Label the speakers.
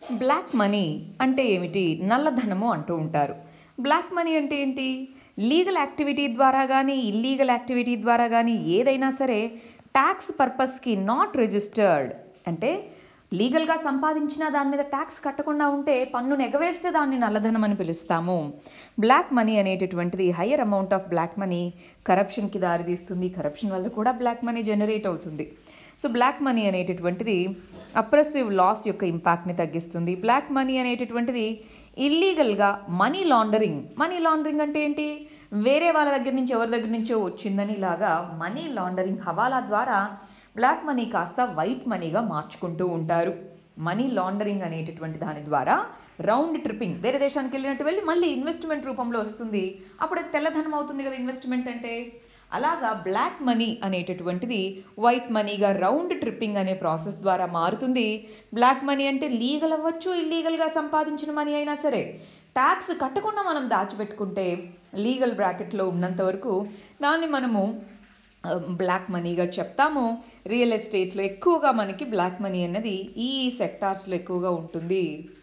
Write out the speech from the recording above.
Speaker 1: black money అంటే ఏమిటి నల్లధనము అంటూ ఉంటారు బ్లాక్ మనీ అంటే ఏంటి లీగల్ యాక్టివిటీ ద్వారా కానీ ఇల్లీగల్ యాక్టివిటీ ద్వారా కానీ ఏదైనా సరే ట్యాక్స్ పర్పస్కి నాట్ రిజిస్టర్డ్ అంటే లీగల్గా సంపాదించిన దాని మీద ట్యాక్స్ కట్టకుండా ఉంటే పన్నును ఎగవేస్తే దాన్ని నల్లధనం అని పిలుస్తాము బ్లాక్ మనీ అనేటటువంటిది higher amount of black money కరప్షన్కి దారితీస్తుంది కరప్షన్ వల్ల కూడా బ్లాక్ మనీ జనరేట్ అవుతుంది సో బ్లాక్ మనీ అనేటటువంటిది అప్రెసివ్ లాస్ యొక్క ఇంపాక్ట్ని తగ్గిస్తుంది బ్లాక్ మనీ అనేటటువంటిది ఇల్లీగల్గా మనీ లాండరింగ్ మనీ లాండరింగ్ అంటే ఏంటి వేరే వాళ్ళ దగ్గర నుంచి ఎవరి దగ్గర నుంచో వచ్చిందని ఇలాగా మనీ లాండరింగ్ హవాలా ద్వారా బ్లాక్ మనీ కాస్త వైట్ మనీగా మార్చుకుంటూ ఉంటారు మనీ లాండరింగ్ అనేటటువంటి దాని ద్వారా రౌండ్ ట్రిప్పింగ్ వేరే దేశానికి వెళ్ళినట్టు వెళ్ళి మళ్ళీ ఇన్వెస్ట్మెంట్ రూపంలో వస్తుంది అప్పుడు అది తెల్లధనం అవుతుంది కదా ఇన్వెస్ట్మెంట్ అంటే అలాగా బ్లాక్ మనీ అనేటటువంటిది వైట్ మనీగా రౌండ్ ట్రిప్పింగ్ అనే ప్రాసెస్ ద్వారా మారుతుంది బ్లాక్ మనీ అంటే లీగల్ అవ్వచ్చు ఇల్లీగల్గా సంపాదించిన మనీ అయినా సరే ట్యాక్స్ కట్టకుండా మనం దాచిపెట్టుకుంటే లీగల్ బ్రాకెట్లో ఉన్నంత వరకు దాన్ని మనము ఆ, బ్లాక్ మనీగా చెప్తాము రియల్ ఎస్టేట్లో ఎక్కువగా మనకి బ్లాక్ మనీ అన్నది ఈ సెక్టార్స్లో ఎక్కువగా ఉంటుంది